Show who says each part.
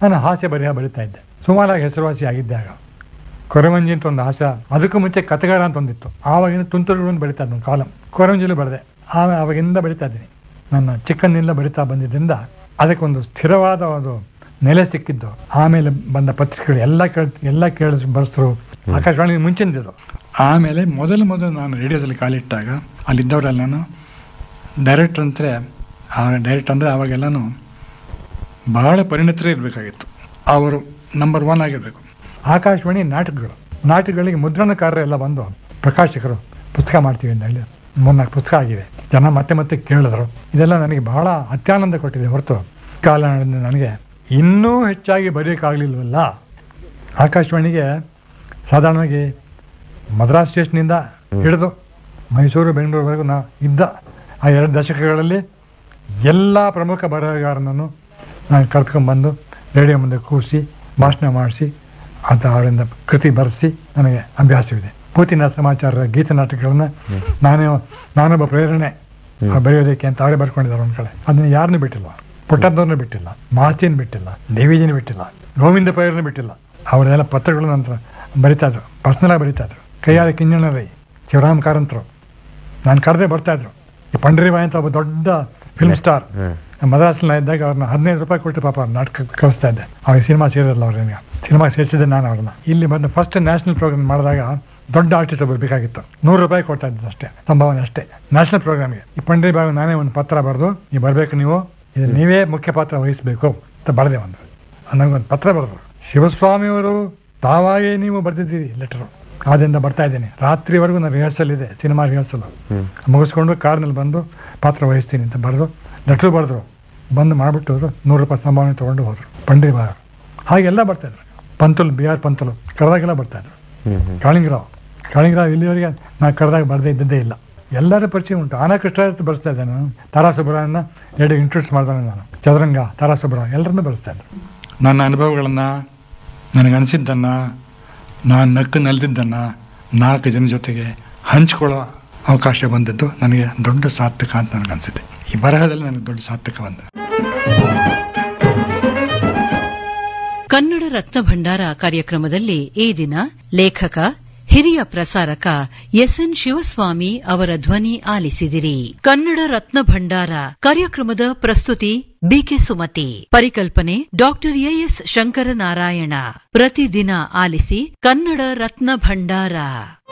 Speaker 1: ನಾನು ಹಾಸ್ಯ ಬರೆಯ ಬರಿತಾ ಇದ್ದೆ ಸುಮಾರಾಗಿ ಹೆಸರುವಾಸಿ ಆಗಿದ್ದೆ ಆಗ ಕೊರವಂಜಿ ಅಂತ ಒಂದು ಹಾಸ್ಯ ಅದಕ್ಕೂ ಮುಂಚೆ ಕಥೆಗಾರ ಅಂತ ಒಂದಿತ್ತು ಆವಾಗಿನ ತುಂತುರುಗಳು ಅಂತ ಬರಿತಾ ಇದ್ದೆ ಒಂದು ಕಾಲಂ ಕೊರವಂಜಿಲು ಬರೆದೆ ಆಮೇಲೆ ಆವಾಗಿಂದ ಬರಿತಾ ಇದ್ದೀನಿ ನನ್ನ ಚಿಕ್ಕಂದಿನಿಂದ ಬರಿತಾ ಬಂದಿದ್ದರಿಂದ ಅದಕ್ಕೊಂದು ಸ್ಥಿರವಾದ ಒಂದು ನೆಲೆ ಸಿಕ್ಕಿದ್ದು ಆಮೇಲೆ ಬಂದ ಪತ್ರಿಕೆಗಳು ಎಲ್ಲ ಕೇಳ ಎಲ್ಲ ಕೇಳಿಸ್ ಬರೆಸರು ಆಕಾಶವಾಣಿ ಮುಂಚಿನದಿದ್ದು ಆಮೇಲೆ ಮೊದಲು ಮೊದಲು ನಾನು ರೇಡಿಯೋದಲ್ಲಿ ಕಾಲಿಟ್ಟಾಗ ಅಲ್ಲಿದ್ದವರೆಲ್ಲ ನಾನು ಡೈರೆಕ್ಟರ್ ಅಂದರೆ ಆ ಡೈರೆಕ್ಟ್ ಅಂದರೆ ಆವಾಗೆಲ್ಲನೂ ಬಹಳ ಪರಿಣಿತರೇ ಇರಬೇಕಾಗಿತ್ತು ಅವರು ನಂಬರ್ ಒನ್ ಆಗಿರಬೇಕು ಆಕಾಶವಾಣಿ ನಾಟಕಗಳು ನಾಟಕಗಳಿಗೆ ಮುದ್ರಣಕಾರರೆಲ್ಲ ಬಂದು ಪ್ರಕಾಶಕರು ಪುಸ್ತಕ ಮಾಡ್ತೀವಿ ಅಂತ ಹೇಳಿ ಮೂರ್ನಾಲ್ಕು ಪುಸ್ತಕ ಆಗಿವೆ ಜನ ಮತ್ತೆ ಮತ್ತೆ ಕೇಳಿದ್ರು ಇದೆಲ್ಲ ನನಗೆ ಬಹಳ ಅತ್ಯಾನಂದ ಕೊಟ್ಟಿದೆ ಹೊರತು ಕಾಲ ನನಗೆ ಇನ್ನೂ ಹೆಚ್ಚಾಗಿ ಬರೆಯೋಕ್ಕಾಗಲಿಲ್ವಲ್ಲ ಆಕಾಶವಾಣಿಗೆ ಸಾಧಾರಣವಾಗಿ ಮದ್ರಾಸ್ ಸ್ಟೇಷನಿಂದ ಹಿಡಿದು ಮೈಸೂರು ಬೆಂಗಳೂರುವರೆಗೂ ನಾ ಇದ್ದ ಆ ಎರಡು ದಶಕಗಳಲ್ಲಿ ಎಲ್ಲ ಪ್ರಮುಖ ಬರಹಗಾರನನ್ನು ನಾನು ಕರ್ಕೊಂಡ್ಬಂದು ರೇಡಿಯೋ ಮುಂದೆ ಕೂರಿಸಿ ಭಾಷಣ ಮಾಡಿಸಿ ಅಂತ ಅವರಿಂದ ಕೃತಿ ಬರೆಸಿ ನನಗೆ ಅಭ್ಯಾಸವಿದೆ ಪೂತಿನ ಸಮಾಚಾರ ಗೀತ ನಾಟಕಗಳನ್ನ ನಾನೇ ನಾನೊಬ್ಬ ಪ್ರೇರಣೆ ಅವ್ರು ಬರೆಯೋದಕ್ಕೆ ಅಂತ ಅವರೇ ಬರ್ಕೊಂಡಿದ್ದಾರೆ ಒಂದು ಕಡೆ ಅದನ್ನ ಯಾರನ್ನೂ ಬಿಟ್ಟಿಲ್ಲ ಪುಟ್ಟದ್ದವ್ರನ್ನ ಬಿಟ್ಟಿಲ್ಲ ಮಾಚಿನ ಬಿಟ್ಟಿಲ್ಲ ದೇವಿಜಿನ ಬಿಟ್ಟಿಲ್ಲ ಗೋವಿಂದ ಪೈರನ್ನ ಬಿಟ್ಟಿಲ್ಲ ಅವರೆಲ್ಲ ಪತ್ರಗಳು ನಂತರ ಬರಿತಾ ಇದ್ರು ಪರ್ಸ್ನಲಾಗಿ ಬರಿತಾ ಇದ್ರು ಕೈಯಾದ ಕಿಂಜಣ ರೈ ಶಿವರಾಮ್ ಕಾರಂತರು ನಾನು ಕರೆದೇ ಬರ್ತಾ ಇದ್ರು ಈ ಪಂಡರಿಬಾಯಿ ಅಂತ ಒಬ್ಬ ದೊಡ್ಡ ಫಿಲ್ಮ್ ಸ್ಟಾರ್ ಮದ್ರಾಸ್ನ ಇದ್ದಾಗ ಅವ್ರನ್ನ ಹದಿನೈದು ರೂಪಾಯಿ ಕೊಟ್ಟು ಪಾಪ ನಾಟಕ ಕಳಿಸ್ತಾ ಇದ್ದೆ ಅವಾಗ ಸಿನಿಮಾ ಸೇರಿರಲ್ಲ ಅವ್ರನ್ನ ಸಿನಿಮಾ ಸೇರಿಸಿದ್ದೆ ನಾನು ಅವ್ರನ್ನ ಇಲ್ಲಿ ಬಂದು ಫಸ್ಟ್ ನ್ಯಾಷನಲ್ ಪ್ರೋಗ್ರಾಮ್ ಮಾಡಿದಾಗ ದೊಡ್ಡ ಆರ್ಟಿಸ್ಟ್ ಒಬ್ಬರು ಬೇಕಾಗಿತ್ತು ನೂರು ರೂಪಾಯಿ ಕೊಡ್ತಾ ಇದ್ದೆ ಅಷ್ಟೇ ಸಂಭಾವನೆ ಅಷ್ಟೇ ನ್ಯಾಷನಲ್ ಪ್ರೋಗ್ರಾಮ್ಗೆ ಈ ಪಂಡರಿಬಾಯಿ ನಾನೇ ಒಂದು ಪತ್ರ ಬರೆದು ನೀವು ಬರಬೇಕು ನೀವು ಇದು ನೀವೇ ಮುಖ್ಯ ಪಾತ್ರ ವಹಿಸಬೇಕು ಅಂತ ಬರೆದೆ ಒಂದು ನನಗೊಂದು ಪತ್ರ ಬರೆದ್ರು ಶಿವಸ್ವಾಮಿಯವರು ತಾವಾಗೇ ನೀವು ಬರೆದಿದ್ದೀರಿ ಲೆಟರು ಆದ್ದರಿಂದ ಬರ್ತಾ ಇದ್ದೀನಿ ರಾತ್ರಿವರೆಗೂ ನಾನು ರಿಹರ್ಸಲ್ ಇದೆ ಸಿನಿಮಾ ರಿಹರ್ಸಲ್ ಮುಗಿಸ್ಕೊಂಡು ಕಾರ್ನಲ್ಲಿ ಬಂದು ಪಾತ್ರ ವಹಿಸ್ತೀನಿ ಅಂತ ಬರೆದು ಲೆಟ್ರು ಬರೆದ್ರು ಬಂದು ಮಾಡಿಬಿಟ್ಟು ಹೋದ್ರು ನೂರು ರೂಪಾಯಿ ಸಂಭಾವನೆ ತೊಗೊಂಡು ಹೋದ್ರು ಪಂಡಿ ಬಾಗ ಹಾಗೆಲ್ಲ ಬರ್ತಾಯಿದ್ರು ಪಂತುಲ್ ಬಿ ಆರ್ ಪಂತುಲು ಕರೆದಾಗೆಲ್ಲ ಬರ್ತಾಯಿದ್ರು ಕಾಳಿಂಗರಾವ್ ಕಾಳಿಂಗರಾವ್ ಇಲ್ಲಿವರೆಗೆ ನಾನು ಕರೆದಾಗ ಬರದೇ ಇದ್ದದ್ದೇ ಇಲ್ಲ ಎಲ್ಲರ ಪರಿಚಯ ಉಂಟು ಆನಾ ಕೃಷ್ಣ ಬರೆಸ್ತಾ ಇದ್ದೆ ನಾನು ತಾರಾ ಸುಬ್ರಹ್ಮಣ್ಯನ ಎರಡು ಇಂಟ್ರೊಡ್ಯೂಸ್ ಮಾಡ್ತಾನೆ ನಾನು ಚದುರಂಗ ತಾರಾ ಸುಬ್ರಹ್ಮಣ್ಯ ಎಲ್ಲರನ್ನೂ ಬರೆಸ್ತಾ ಇದ್ರು ನನ್ನ ಅನುಭವಗಳನ್ನು ನನಗನ್ಸಿದ್ದನ್ನು ನಾನು ನಕ್ಕು ನಲಿದಿದ್ದನ್ನು ನಾಲ್ಕು ಜನ ಜೊತೆಗೆ ಹಂಚ್ಕೊಳ್ಳೋ ಅವಕಾಶ ಬಂದದ್ದು ನನಗೆ ದೊಡ್ಡ ಸಾರ್ಥಕ ಅಂತ ನನಗನ್ಸಿದೆ ಈ ಬರಹದಲ್ಲಿ ನನಗೆ ದೊಡ್ಡ ಸಾರ್ಥಕ ಬಂದ
Speaker 2: ಕನ್ನಡ ರತ್ನ ಭಂಡಾರ ಕಾರ್ಯಕ್ರಮದಲ್ಲಿ ಈ ದಿನ ಲೇಖಕ ಹಿರಿಯ ಪ್ರಸಾರಕ ಎಸ್ಎನ್ ಶಿವಸ್ವಾಮಿ ಅವರ ಧ್ವನಿ ಆಲಿಸಿದಿರಿ ಕನ್ನಡ ರತ್ನ ಭಂಡಾರ ಕಾರ್ಯಕ್ರಮದ ಪ್ರಸ್ತುತಿ ಬಿಕೆ ಸುಮತಿ ಪರಿಕಲ್ಪನೆ ಡಾಕ್ಟರ್ ಎಎಸ್ ಶಂಕರನಾರಾಯಣ ಪ್ರತಿದಿನ ಆಲಿಸಿ ಕನ್ನಡ ರತ್ನ ಭಂಡಾರ